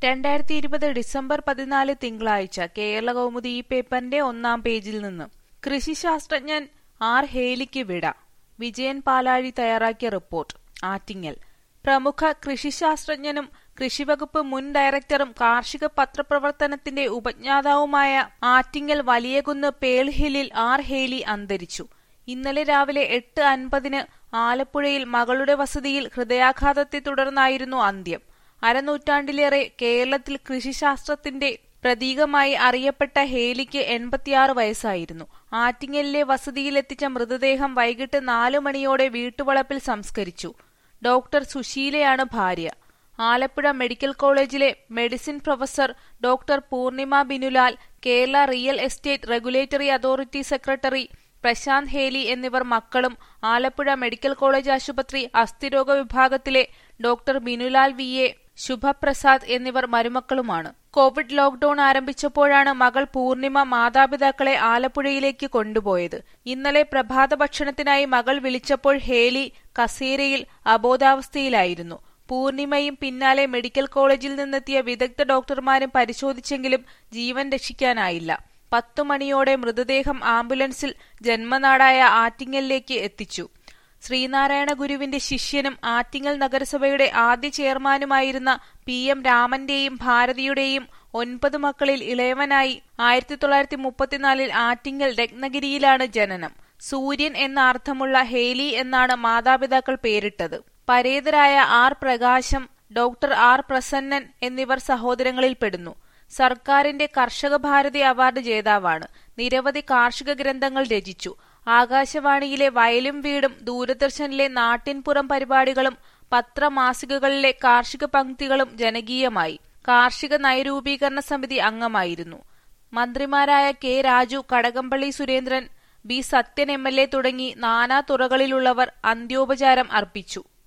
രണ്ടായിരത്തി ഇരുപത് ഡിസംബർ പതിനാല് തിങ്കളാഴ്ച കേരളകൗമുദി ഈ പേപ്പറിന്റെ ഒന്നാം പേജിൽ നിന്ന് കൃഷിശാസ്ത്രജ്ഞൻ ആർ ഹേലിക്ക് വിട വിജയൻ പാലാഴി തയ്യാറാക്കിയ റിപ്പോർട്ട് ആറ്റിങ്ങൽ പ്രമുഖ കൃഷിശാസ്ത്രജ്ഞനും കൃഷിവകുപ്പ് മുൻ ഡയറക്ടറും കാർഷിക പത്രപ്രവർത്തനത്തിന്റെ ഉപജ്ഞാതാവുമായ ആറ്റിങ്ങൽ വലിയകുന്ന് പേൾഹില്ലിൽ ആർ ഹേലി അന്തരിച്ചു ഇന്നലെ രാവിലെ എട്ട് അൻപതിന് ആലപ്പുഴയിൽ മകളുടെ വസതിയിൽ ഹൃദയാഘാതത്തെ തുടർന്നായിരുന്നു അന്ത്യം അരനൂറ്റാണ്ടിലേറെ കേരളത്തിൽ കൃഷിശാസ്ത്രത്തിന്റെ പ്രതീകമായി അറിയപ്പെട്ട ഹേലിക്ക് എൺപത്തിയാറ് വയസ്സായിരുന്നു ആറ്റിങ്ങലിലെ വസതിയിലെത്തിച്ച മൃതദേഹം വൈകിട്ട് നാലു മണിയോടെ വീട്ടുവളപ്പിൽ സംസ്കരിച്ചു ഡോക്ടർ സുശീലയാണ് ഭാര്യ ആലപ്പുഴ മെഡിക്കൽ കോളേജിലെ medicine professor doctor Poornima Binulal Kerala real estate regulatory authority secretary Prashant Hely എന്നിവർ മക്കളും ആലപ്പുഴ മെഡിക്കൽ കോളേജ് ആശുപത്രി അസ്ഥിരോഗ വിഭാഗത്തിലെ doctor Binulal V A Subhaprasad എന്നിവർ മരുമക്കളുമാണ് കോവിഡ് ലോക്ഡൌൺ ആരംഭിച്ചപ്പോഴാണ് മകൾ പൂർണിമ മാതാപിതാക്കളെ ആലപ്പുഴയിലേക്ക് കൊണ്ടുപോയത് ഇന്നലെ പ്രഭാത ഭക്ഷണത്തിനായി മകൾ വിളിച്ചപ്പോൾ ഹേലി കസേരയിൽ അബോധാവസ്ഥയിലായിരുന്നു പൂർണിമയും പിന്നാലെ മെഡിക്കൽ കോളേജിൽ നിന്നെത്തിയ വിദഗ്ധ ഡോക്ടർമാരും പരിശോധിച്ചെങ്കിലും ജീവൻ രക്ഷിക്കാനായില്ല പത്തു മണിയോടെ മൃതദേഹം ആംബുലൻസിൽ ജന്മനാടായ ആറ്റിങ്ങലിലേക്ക് എത്തിച്ചു ശ്രീനാരായണ ഗുരുവിന്റെ ശിഷ്യനും ആറ്റിങ്ങൽ നഗരസഭയുടെ ആദ്യ ചെയർമാനുമായിരുന്ന പി എം രാമന്റെയും ഭാരതിയുടെയും ഒൻപത് മക്കളിൽ ഇളയവനായി ആയിരത്തി തൊള്ളായിരത്തി മുപ്പത്തിനാലിൽ ആറ്റിങ്ങൽ രത്നഗിരിയിലാണ് ജനനം സൂര്യൻ എന്ന അർത്ഥമുള്ള ഹേലി എന്നാണ് മാതാപിതാക്കൾ പേരിട്ടത് പരേതരായ R Prakasam doctor R Prasannan എന്നിവർ സഹോദരങ്ങളിൽപ്പെടുന്നു സർക്കാരിന്റെ കർഷക ഭാരതി അവാർഡ് ജേതാവാണ് നിരവധി കാർഷിക ഗ്രന്ഥങ്ങൾ രചിച്ചു ആകാശവാണിയിലെ വയലും വീടും ദൂരദർശനിലെ നാട്ടിൻപുറം പരിപാടികളും പത്രമാസികകളിലെ കാർഷിക പംക്തികളും ജനകീയമായി കാർഷിക നയരൂപീകരണ സമിതി അംഗമായിരുന്നു മന്ത്രിമാരായ K Raju Kadakampally Surendran B Sathyan M L A തുടങ്ങി നാനാ തുറകളിലുള്ളവർ അന്ത്യോപചാരം അർപ്പിച്ചു